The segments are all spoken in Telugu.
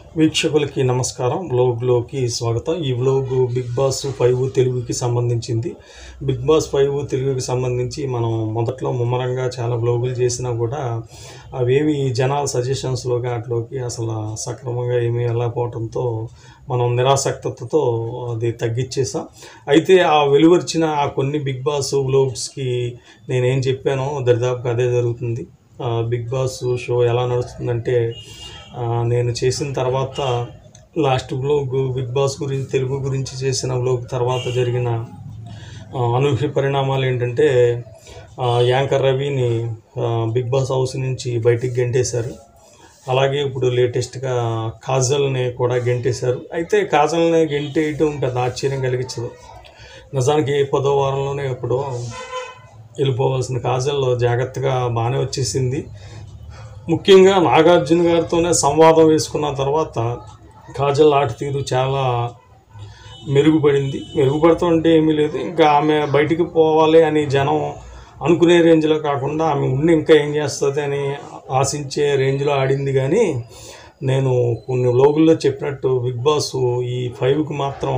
వీక్షకులకి నమస్కారం వ్లోగ్లోకి స్వాగతం ఈ వ్లోగ్ బిగ్ బాస్ ఫైవ్ తెలుగుకి సంబంధించింది బిగ్ బాస్ ఫైవ్ తెలుగుకి సంబంధించి మనం మొదట్లో ముమ్మరంగా చాలా వ్లోగులు చేసినా కూడా అవేవి జనాల సజెషన్స్లోకి వాటిలోకి అసలు సక్రమంగా ఏమీ వెళ్ళకపోవడంతో మనం నిరాసక్తతతో అది తగ్గించేసాం అయితే ఆ వెలువరిచిన ఆ కొన్ని బిగ్ బాస్ వ్లోగ్స్కి నేనేం చెప్పానో దరిదాపుగా అదే జరుగుతుంది ఆ, బిగ్ బాస్ షో ఎలా నడుస్తుందంటే ఆ, నేను చేసిన తర్వాత లాస్ట్ వ్లోగ్ బిగ్ బాస్ గురించి తెలుగు గురించి చేసిన వ్లోగ్ తర్వాత జరిగిన ఆ, అనూహ్య పరిణామాలు ఏంటంటే ఆ, యాంకర్ రవిని ఆ, బిగ్ బాస్ హౌస్ నుంచి బయటికి గెంటేశారు అలాగే ఇప్పుడు లేటెస్ట్గా కాజల్ని కూడా గెంటేశారు అయితే కాజల్ని గెంటేయటం పెద్ద ఆశ్చర్యం కలిగించదు నిజానికి పదో వారంలోనే ఎప్పుడో వెళ్ళిపోవాల్సిన కాజల్లో జాగ్రత్తగా బాగానే వచ్చేసింది ముఖ్యంగా నాగార్జున గారితోనే సంవాదం వేసుకున్న తర్వాత కాజల్ ఆట తీరు చాలా మెరుగుపడింది మెరుగుపడుతుంటే ఏమీ లేదు ఇంకా ఆమె బయటికి పోవాలి అని జనం అనుకునే రేంజ్లో కాకుండా ఆమె ఉండి ఇంకా ఏం చేస్తుంది అని ఆశించే రేంజ్లో ఆడింది కానీ నేను కొన్ని లోగుల్లో చెప్పినట్టు బిగ్ బాస్ ఈ ఫైవ్కి మాత్రం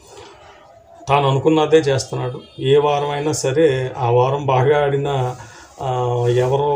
తాను అనుకున్నదే చేస్తున్నాడు ఏ వారం అయినా సరే ఆ వారం బాగా ఆడిన ఆ, ఎవరో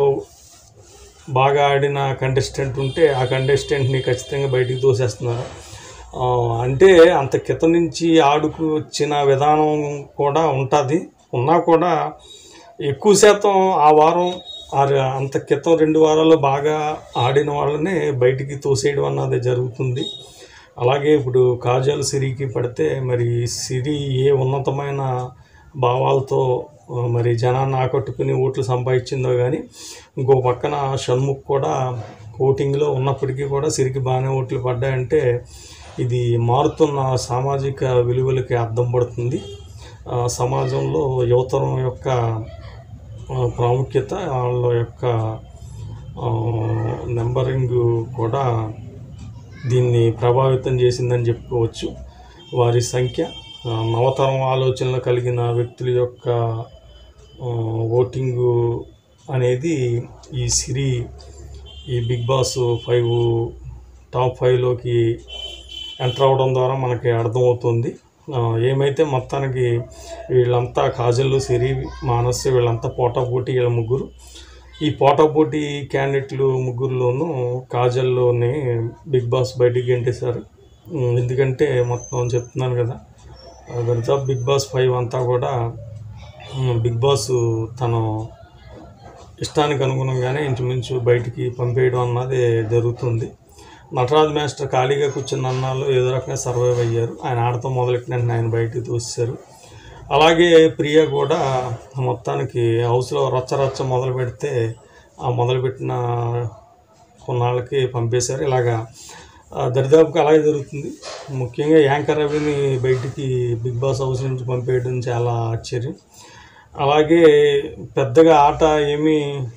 బాగా ఆడిన కంటెస్టెంట్ ఉంటే ఆ కంటెస్టెంట్ని ఖచ్చితంగా బయటికి తోసేస్తున్నారు ఆ, అంటే అంత క్రితం నుంచి ఆడుకు వచ్చిన విధానం కూడా ఉంటుంది ఉన్నా కూడా ఎక్కువ శాతం ఆ వారం ఆ ర- అంత క్రితం రెండు వారాల్లో బాగా ఆడిన వాళ్ళని బయటికి తోసేయడం అన్నది జరుగుతుంది అలాగే ఇప్పుడు కాజల్ సిరికి పడితే మరి సిరి ఏ ఉన్నతమైన భావాలతో ఆ, మరి జనాన్ని ఆకట్టుకుని ఓట్లు సంపాదించిందో కానీ ఇంకో పక్కన షణ్ముఖ్ కూడా ఓటింగ్లో ఉన్నప్పటికీ కూడా సిరికి బాగానే ఓట్లు పడ్డాయంటే ఇది మారుతున్న సామాజిక విలువలకి అర్థం పడుతుంది ఆ, సమాజంలో యువతరం యొక్క ఆ, ప్రాముఖ్యత వాళ్ళ యొక్క ఆ, నెంబరింగ్ కూడా దీన్ని ప్రభావితం చేసిందని చెప్పుకోవచ్చు వారి సంఖ్య ఆ, నవతరం ఆలోచనలు కలిగిన వ్యక్తుల యొక్క ఆ, ఓటింగు అనేది ఈ సిరి ఈ బిగ్ బాస్ ఫైవ్ టాప్ ఫైవ్లోకి ఎంటర్ అవడం ద్వారా మనకి అర్థమవుతుంది ఆ, ఏమైతే మొత్తానికి వీళ్ళంతా కాజల్ సిరి మానస్ వీళ్ళంతా పోటాపోటీ వీళ్ళ ముగ్గురు ఈ పోటాపోటీ క్యాండిడేట్లు ముగ్గురులోనూ కాజల్లోని బిగ్ బాస్ బయటికి గెంటేశారు ఉమ్, ఎందుకంటే మొత్తం చెప్తున్నాను కదా దరిదా బిగ్ బాస్ ఫైవ్ అంతా కూడా ఉమ్, బిగ్ బాస్ తను ఇష్టానికి అనుగుణంగానే ఇంచుమించు బయటికి పంపేయడం అన్నది జరుగుతుంది నటరాజ్ మాస్టర్ ఖాళీగా కూర్చున్న అన్నాళ్ళు ఏదో రకంగా సర్వైవ్ అయ్యారు ఆయన ఆడటం మొదలెట్టిన వెంటనే ఆయన బయటికి తోసేశారు అలాగే ప్రియ కూడా మొత్తానికి హౌస్లో రచ్చ రచ్చ మొదలు పెడితే ఆ మొదలుపెట్టిన కొన్నాళ్ళకి పంపేశారు ఇలాగా ఆ, దరిదాపుగా అలాగే జరుగుతుంది ముఖ్యంగా యాంకర్ రవిని బయటికి బిగ్ బాస్ హౌస్ నుంచి పంపేయడం చాలా ఆశ్చర్యం అలాగే పెద్దగా ఆట ఏమీ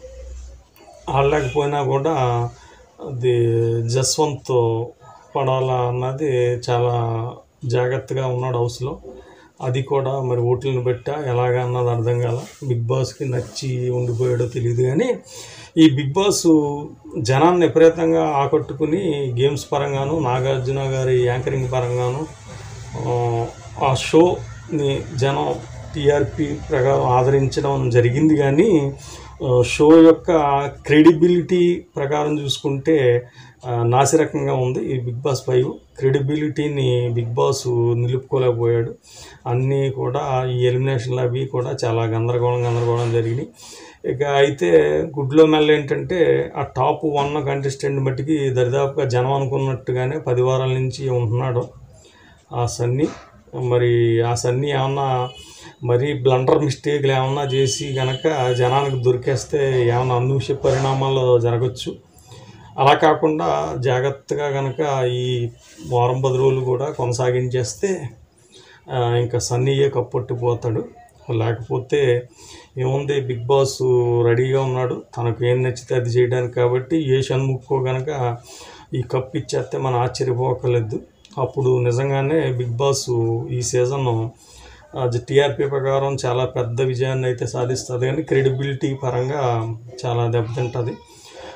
ఆడలేకపోయినా కూడా అది జస్వంత్ పడాలా అన్నది చాలా జాగ్రత్తగా ఉన్నాడు హౌస్లో అది కూడా మరి ఓట్లను బట్టా ఎలాగా అన్నది అర్థం కాల బిగ్ బాస్కి నచ్చి ఉండిపోయాడో తెలియదు కానీ ఈ బిగ్ బాస్ జనాన్ని విపరీతంగా ఆకట్టుకుని గేమ్స్ పరంగాను నాగార్జున గారి యాంకరింగ్ పరంగాను ఆ, ఆ షోని జనం టీఆర్పీ ప్రకారం ఆదరించడం జరిగింది కానీ ఆ, షో యొక్క క్రెడిబిలిటీ ప్రకారం చూసుకుంటే ఆ, నాసిరకంగా ఉంది ఈ బిగ్ బాస్ ఫైవ్ క్రెడిబిలిటీని బిగ్ బాస్ నిలుపుకోలేకపోయాడు అన్నీ కూడా ఈ ఎలిమినేషన్లు అవి కూడా చాలా గందరగోళం గందరగోళం జరిగినాయి ఇక అయితే గుడ్లో మెల్ల ఏంటంటే ఆ టాప్ వన్ కంటెస్టెంట్ మట్టికి దరిదాపుగా జనం అనుకున్నట్టుగానే పది వారాల నుంచి ఉంటున్నాడు ఆ సన్నీ మరి ఆ సన్నీ ఏమన్నా మరి బ్లండర్ మిస్టేక్లు ఏమన్నా చేసి గనక జనానికి దొరికేస్తే ఏమన్నా అనూహ్య పరిణామాలు జరగచ్చు అలా కాకుండా జాగ్రత్తగా గనక ఈ వారం పది రోజులు కూడా కొనసాగించేస్తే ఆ, ఇంకా సన్నీయే కప్పొట్టిపోతాడు లేకపోతే ఏముంది బిగ్ బాస్ రెడీగా ఉన్నాడు తనకు ఏం నచ్చితే అది చేయడానికి కాబట్టి ఏ షణ్ముఖో గనక ఈ కప్ ఇచ్చేస్తే మనం ఆశ్చర్యపోకలేదు అప్పుడు నిజంగానే బిగ్ బాస్ ఈ సీజన్ అది టీఆర్పీ ప్రకారం చాలా పెద్ద విజయాన్ని అయితే సాధిస్తుంది కానీ క్రెడిబిలిటీ పరంగా చాలా దెబ్బతింటుంది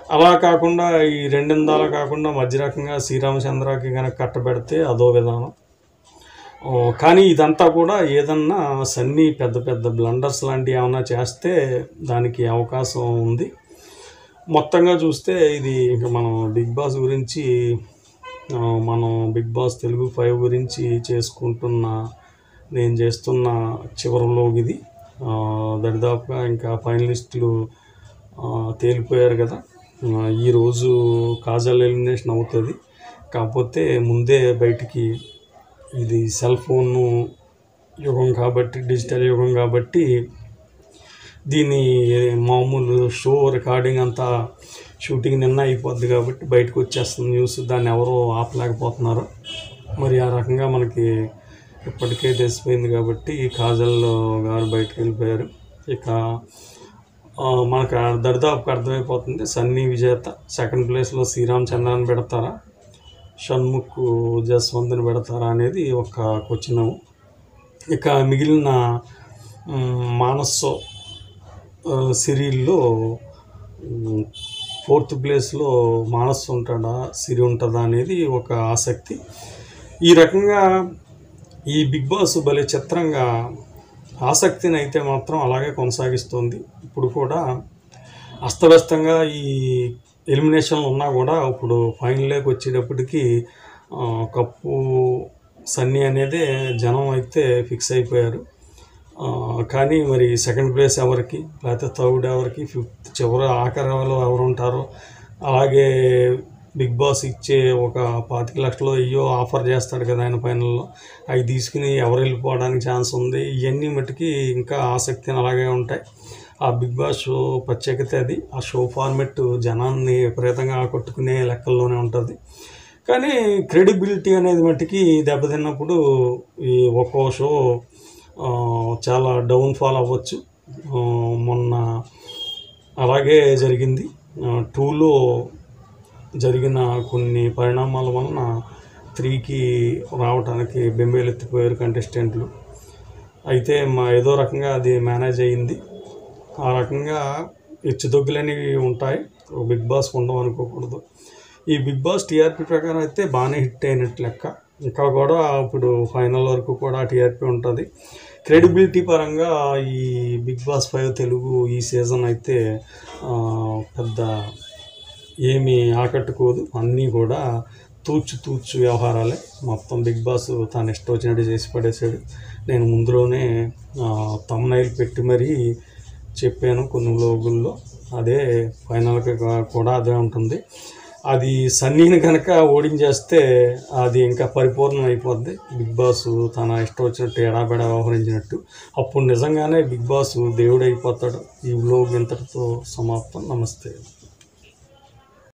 అలా కాకుండా ఈ రెండిందాల కాకుండా మధ్య రకంగా శ్రీరామచంద్రకి కనుక కట్టబెడితే అదో విధానం ఓ, కానీ ఇదంతా కూడా ఏదన్నా సన్నీ పెద్ద పెద్ద బ్లండర్స్ లాంటివి ఏమైనా చేస్తే దానికి అవకాశం ఉంది మొత్తంగా చూస్తే ఇది ఇంకా మనం బిగ్ బాస్ గురించి ఆ, మనం బిగ్ బాస్ తెలుగు ఫైవ్ గురించి చేసుకుంటున్న నేను చేస్తున్న చివరిలోకి ఇది ఆ, దరిదాపుగా ఇంకా ఫైనలిస్టులు ఆ, తేలిపోయారు కదా ఆ, ఈరోజు కాజల్ ఎలిమినేషన్ అవుతుంది కాకపోతే ముందే బయటికి ఇది సెల్ ఫోన్ యుగం కాబట్టి డిజిటల్ యుగం కాబట్టి దీని మామూలు షో రికార్డింగ్ అంతా షూటింగ్ నిన్న అయిపోద్ది కాబట్టి బయటకు వచ్చేస్తుంది న్యూస్ దాన్ని ఎవరో ఆపలేకపోతున్నారు మరి ఆ రకంగా మనకి ఇప్పటికే తెలిసిపోయింది కాబట్టి కాజల్ గారు బయటకు వెళ్ళిపోయారు ఇక ఆ, మనకు ఆ దరిదాపుకు అర్థమైపోతుంది సన్నీ విజేత సెకండ్ ప్లేస్లో శ్రీరామ్ చంద్రన్ పెడతారా షణ్ముఖ్ జస్వంత్ని పెడతారా అనేది ఒక క్వశ్చన్ ఇక మిగిలిన మ్, మానస్సో ఆ, సిరీల్లో మ్, ఫోర్త్ ప్లేస్లో మానస్ ఉంటాడా సిరి ఉంటుందా అనేది ఒక ఆసక్తి ఈ రకంగా ఈ బిగ్ బాస్ భలే చిత్రంగా ఆసక్తిని అయితే మాత్రం అలాగే కొనసాగిస్తుంది ఇప్పుడు కూడా అస్తవ్యస్తంగా ఈ ఎలిమినేషన్లు ఉన్నా కూడా ఇప్పుడు ఫైనల్లోకి వచ్చేటప్పటికి ఆ, కప్పు సన్నీ అనేదే జనం అయితే ఫిక్స్ అయిపోయారు ఆ, కానీ మరి సెకండ్ ప్లేస్ ఎవరికి లేకపోతే థర్డ్ ఎవరికి ఫిఫ్త్ చివరి ఆఖరిలో ఎవరు ఉంటారో అలాగే బిగ్ బాస్ ఇచ్చే ఒక పాతిక లక్షలు అయ్యో ఆఫర్ చేస్తాడు కదా ఆయన ఫైనల్లో అవి తీసుకుని ఎవరు వెళ్ళిపోవడానికి ఛాన్స్ ఉంది ఇవన్నీ మట్టుకి ఇంకా ఆసక్తిని అలాగే ఉంటాయి ఆ బిగ్ బాస్ షో ప్రత్యేకత అది ఆ షో ఫార్మెట్ జనాన్ని విపరీతంగా ఆకట్టుకునే లెక్కల్లోనే ఉంటుంది కానీ క్రెడిబిలిటీ అనేది మట్టుకి దెబ్బతిన్నప్పుడు ఈ ఒక్కో షో ఆ, చాలా డౌన్ఫాల్ అవ్వచ్చు ఆ, మొన్న అలాగే జరిగింది టూలో జరిగిన కొన్ని పరిణామాల వలన త్రీకి రావడానికి బెంబేలెత్తిపోయారు కంటెస్టెంట్లు అయితే మా ఏదో రకంగా అది మేనేజ్ అయ్యింది ఆ రకంగా హెచ్చుతగ్గులనేవి ఉంటాయి ఓ బిగ్ బాస్ ఉండవు అనుకోకూడదు ఈ బిగ్ బాస్ టీఆర్పీ ప్రకారం అయితే బాగానే హిట్ అయినట్టు లెక్క ఇంకా కూడా ఇప్పుడు ఫైనల్ వరకు కూడా టీఆర్పీ ఉంటుంది క్రెడిబిలిటీ పరంగా ఈ బిగ్ బాస్ ఫైవ్ తెలుగు ఈ సీజన్ అయితే ఆ, పెద్ద ఏమీ ఆకట్టుకోదు అన్నీ కూడా తూచు తూచు వ్యవహారాలే మొత్తం బిగ్ బాస్ తను ఇష్టం వచ్చినట్టు చేసి పడేశాడు నేను ముందులోనే తమ్నైల్ పెట్టి మరీ చెప్పాను కొన్ని లోగుల్లో అదే ఫైనల్కి కూడా అదే ఉంటుంది అది సన్నీని కనుక ఓడించేస్తే అది ఇంకా పరిపూర్ణం అయిపోద్ది బిగ్ బాస్ తన ఇష్టం వచ్చినట్టు ఎడాబెడా వ్యవహరించినట్టు అప్పుడు నిజంగానే బిగ్ బాస్ దేవుడు అయిపోతాడు ఈ వ్లోగ్ ఇంతటితో సమాప్తం నమస్తే